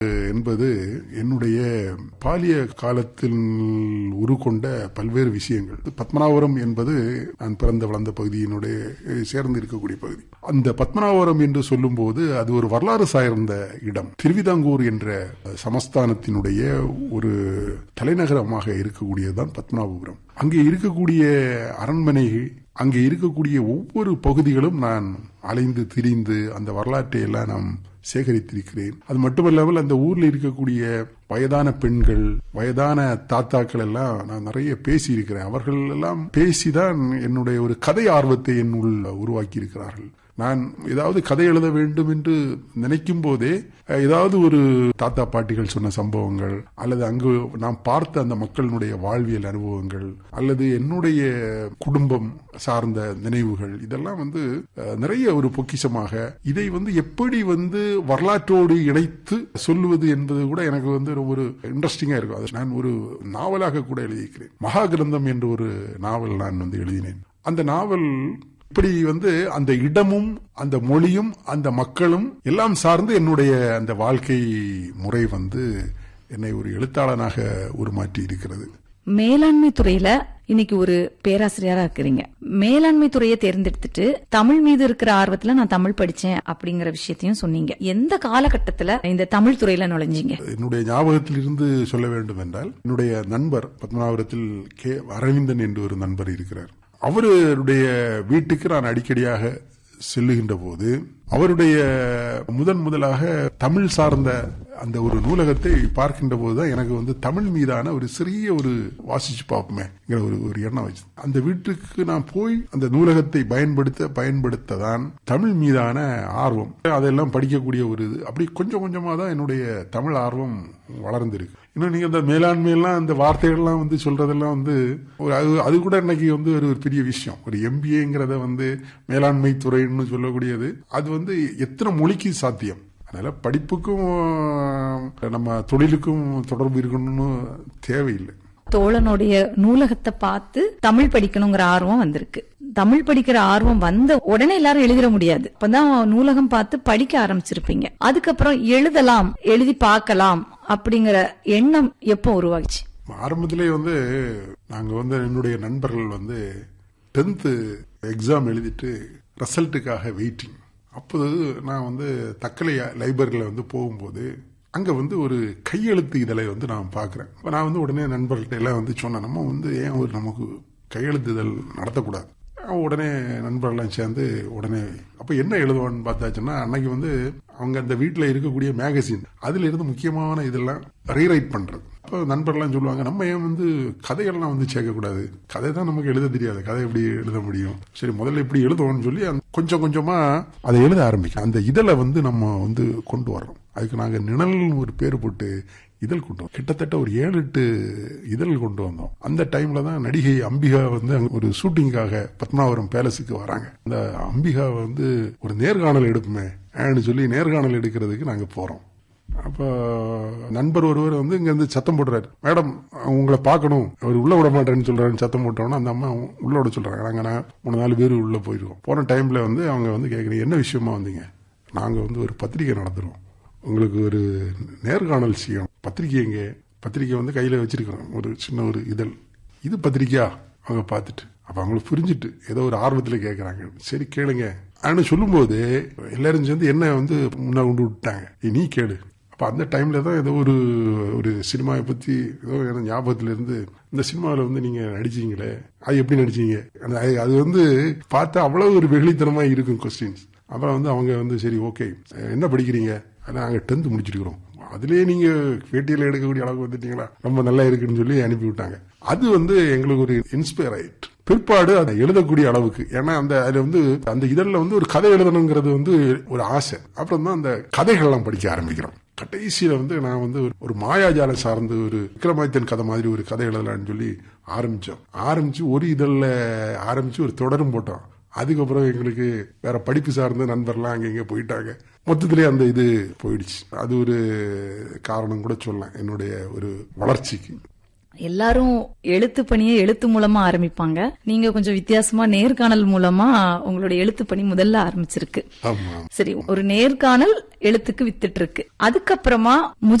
என்பது என்னுடைய பாலிய காலத்தில் உருக்கொண்ட பல்வேறு விஷயங்கள் பத்மநாபபுரம் என்பது நான் பிறந்த வளர்ந்த பகுதியினுடைய சேர்ந்து இருக்கக்கூடிய பகுதி அந்த பத்மநாபபுரம் என்று சொல்லும்போது அது ஒரு வரலாறு சார்ந்த இடம் திருவிதாங்கூர் என்ற சமஸ்தானத்தினுடைய ஒரு தலைநகரமாக இருக்கக்கூடியதுதான் பத்மநாபபுரம் அங்கே இருக்கக்கூடிய அரண்மனை அங்கே இருக்கக்கூடிய ஒவ்வொரு பகுதிகளும் நான் அலைந்து திரிந்து அந்த வரலாற்றை எல்லாம் நாம் சேகரித்திருக்கிறேன் அது மட்டுமல்லாமல் அந்த ஊர்ல இருக்கக்கூடிய வயதான பெண்கள் வயதான தாத்தாக்கள் எல்லாம் நான் நிறைய பேசி இருக்கிறேன் அவர்கள் எல்லாம் பேசிதான் என்னுடைய ஒரு கதை ஆர்வத்தை என் உள் உருவாக்கி இருக்கிறார்கள் நான் ஏதாவது கதை எழுத வேண்டும் என்று நினைக்கும் போதே ஏதாவது ஒரு தாத்தா பாட்டிகள் சொன்ன சம்பவங்கள் அல்லது அங்கு நாம் பார்த்த அந்த மக்களினுடைய வாழ்வியல் அனுபவங்கள் அல்லது என்னுடைய குடும்பம் சார்ந்த நினைவுகள் இதெல்லாம் வந்து நிறைய ஒரு பொக்கிஷமாக இதை வந்து எப்படி வந்து வரலாற்றோடு இணைத்து சொல்லுவது என்பது கூட எனக்கு வந்து ஒரு இன்ட்ரெஸ்டிங்கா இருக்கும் அது நான் ஒரு நாவலாக கூட எழுதியிருக்கிறேன் மகா கிரந்தம் என்று ஒரு நாவல் நான் வந்து எழுதினேன் அந்த நாவல் இப்படி வந்து அந்த இடமும் அந்த மொழியும் அந்த மக்களும் எல்லாம் சார்ந்து என்னுடைய அந்த வாழ்க்கை முறை வந்து என்னை ஒரு எழுத்தாளனாக உருமாற்றி இருக்கிறது மேலாண்மை துறையில இன்னைக்கு ஒரு பேராசிரியரா இருக்கிறீங்க மேலாண்மை துறையை தேர்ந்தெடுத்துட்டு தமிழ் மீது இருக்கிற ஆர்வத்துல நான் தமிழ் படிச்சேன் அப்படிங்கிற விஷயத்தையும் சொன்னீங்க எந்த காலகட்டத்துல இந்த தமிழ் துறையில நுழைஞ்சீங்க என்னுடைய ஞாபகத்தில் இருந்து சொல்ல வேண்டும் என்றால் என்னுடைய நண்பர் பத்மநாபுரத்தில் கே அரவிந்தன் என்று ஒரு நண்பர் இருக்கிறார் அவருடைய வீட்டுக்கு நான் அடிக்கடியாக செல்லுகின்ற போது அவருடைய முதன் முதலாக தமிழ் சார்ந்த அந்த ஒரு நூலகத்தை பார்க்கின்ற போதுதான் எனக்கு வந்து தமிழ் மீதான ஒரு சிறிய ஒரு வாசிச்சு பார்ப்போமே ஒரு ஒரு எண்ணம் வச்சு அந்த வீட்டுக்கு நான் போய் அந்த நூலகத்தை பயன்படுத்த பயன்படுத்த தான் தமிழ் மீதான ஆர்வம் அதெல்லாம் படிக்கக்கூடிய ஒரு இது அப்படி கொஞ்சம் கொஞ்சமா தான் என்னுடைய தமிழ் ஆர்வம் வளர்ந்திருக்கு இன்னும் நீங்க இந்த மேலாண்மை எல்லாம் அந்த வார்த்தைகள்லாம் வந்து சொல்றதெல்லாம் வந்து ஒரு அது அது கூட இன்னைக்கு வந்து ஒரு பெரிய விஷயம் ஒரு எம்பிஏங்கிறத வந்து மேலாண்மை துறைன்னு சொல்லக்கூடியது அது வந்து எத்தனை மொழிக்கு சாத்தியம் அதனால படிப்புக்கும் நம்ம தொழிலுக்கும் தொடர்பு இருக்கணும்னு தேவையில்லை தோழனுடைய நூலகத்தை பார்த்து தமிழ் படிக்கணுங்கிற ஆர்வம் வந்திருக்கு தமிழ் படிக்கிற ஆர்வம் வந்த உடனே எல்லாரும் எழுதிட முடியாது அப்பதான் நூலகம் பார்த்து படிக்க ஆரம்பிச்சிருப்பீங்க அதுக்கப்புறம் எழுதலாம் எழுதி பார்க்கலாம் அப்படிங்கிற எண்ணம் எப்போ உருவாச்சு ஆரம்பத்திலே வந்து நாங்க வந்து என்னுடைய நண்பர்கள் வந்து டென்த்து எக்ஸாம் எழுதிட்டு ரிசல்ட்டுக்காக வெயிட்டிங் அப்போது நான் வந்து தக்கலை லைப்ரரியில் வந்து போகும்போது அங்கே வந்து ஒரு கையெழுத்து இதழை வந்து நான் பார்க்குறேன் இப்போ நான் வந்து உடனே நண்பர்கள்ட்ட எல்லாம் வந்து சொன்னேன் நம்ம வந்து ஏன் ஒரு நமக்கு கையெழுத்து இதழ் நடத்தக்கூடாது உடனே நண்பர்கள்லாம் சேர்ந்து உடனே அப்போ என்ன எழுதுவான்னு பார்த்தாச்சுன்னா அன்னைக்கு வந்து அவங்க அந்த வீட்டில் இருக்கக்கூடிய மேகசின் அதில் இருந்து முக்கியமான இதெல்லாம் ரீரைட் பண்ணுறது அப்போ நண்பர்லாம் சொல்லுவாங்க நம்ம ஏன் வந்து கதைகள்லாம் வந்து சேர்க்கக்கூடாது கதை தான் நமக்கு எழுத தெரியாது கதை எப்படி எழுத முடியும் சரி முதல்ல இப்படி எழுதுவோம்னு சொல்லி கொஞ்சம் கொஞ்சமா அதை எழுத ஆரம்பிக்கும் அந்த இதழை வந்து நம்ம வந்து கொண்டு வர்றோம் அதுக்கு நாங்கள் நிழல் ஒரு பேர் போட்டு இதழ் கொண்டு வந்தோம் கிட்டத்தட்ட ஒரு ஏழு எட்டு இதழ் கொண்டு வந்தோம் அந்த டைம்ல தான் நடிகை அம்பிகா வந்து ஒரு ஷூட்டிங்காக பத்மாவரம் பேலஸுக்கு வராங்க அந்த அம்பிகா வந்து ஒரு நேர்காணல் எடுப்புமே சொல்லி நேர்காணல் எடுக்கிறதுக்கு நாங்க போறோம் அப்ப நண்பர் ஒருவர் வந்து இங்க இருந்து சத்தம் போடுறாரு மேடம் உங்களை பார்க்கணும் அவர் உள்ள விட மாட்டேன்னு சொல்றாரு சத்தம் போட்டோம்னா அந்த அம்மா உள்ள விட சொல்றாங்க நாங்க நான் மூணு நாலு பேர் உள்ள போயிருவோம் போன டைம்ல வந்து அவங்க வந்து கேட்குறீங்க என்ன விஷயமா வந்தீங்க நாங்க வந்து ஒரு பத்திரிகை நடத்துறோம் உங்களுக்கு ஒரு நேர்காணல் செய்யணும் பத்திரிகை எங்க பத்திரிகை வந்து கையில வச்சிருக்கிறோம் ஒரு சின்ன ஒரு இதழ் இது பத்திரிக்கையா அவங்க பார்த்துட்டு அப்ப அவங்களுக்கு புரிஞ்சுட்டு ஏதோ ஒரு ஆர்வத்துல கேட்கறாங்க சரி கேளுங்க ஆனா சொல்லும்போது எல்லாரும் சேர்ந்து என்ன வந்து முன்ன கொண்டு விட்டாங்க நீ கேளு அப்ப அந்த டைம்ல தான் ஏதோ ஒரு ஒரு சினிமாவை பத்தி ஏதோ எனக்கு ஞாபகத்துல இருந்து இந்த சினிமாவில் வந்து நீங்க நடிச்சீங்களே அது எப்படி நடிச்சீங்க அது வந்து பார்த்தா அவ்வளவு ஒரு வெகுளித்தனமா இருக்கும் கொஸ்டின்ஸ் அப்புறம் வந்து அவங்க வந்து சரி ஓகே என்ன படிக்கிறீங்க நாங்கள் டென்த் முடிச்சிருக்கிறோம் அதுலயே நீங்க பேட்டியில எடுக்கக்கூடிய அளவுக்கு வந்துட்டீங்களா ரொம்ப நல்லா இருக்குன்னு சொல்லி அனுப்பி விட்டாங்க அது வந்து எங்களுக்கு ஒரு இன்ஸ்பயர் ஆயிட்டு பிற்பாடு அதை எழுதக்கூடிய அளவுக்கு ஏன்னா அந்த அதுல வந்து அந்த இதழில் வந்து ஒரு கதை எழுதணுங்கிறது வந்து ஒரு ஆசை அப்புறம் தான் அந்த கதைகள்லாம் படிக்க ஆரம்பிக்கிறோம் கடைசியில வந்து நான் வந்து ஒரு மாயாஜாலம் சார்ந்து ஒரு விக்ரமாதித்தன் கதை மாதிரி ஒரு கதை எழுதலாம்னு சொல்லி ஆரம்பிச்சோம் ஆரம்பிச்சு ஒரு இதழில் ஆரம்பிச்சு ஒரு தொடரும் போட்டோம் அதுக்கப்புறம் எங்களுக்கு வேற படிப்பு சார்ந்த நண்பர்லாம் அங்க இங்க போயிட்டாங்க மொத்தத்திலே அந்த இது போயிடுச்சு அது ஒரு காரணம் கூட சொல்லலாம் என்னுடைய ஒரு வளர்ச்சிக்கு எல்லாரும் எழுத்து பணியை எழுத்து மூலமா ஆரம்பிப்பாங்க நீங்க கொஞ்சம் வித்தியாசமா நேர்காணல் மூலமா உங்களுடைய எழுத்து பணி முதல்ல ஆரம்பிச்சிருக்கு ஆமா சரி ஒரு நேர்காணல் எழுத்துக்கு வித்துட்டு இருக்கு அதுக்கப்புறமா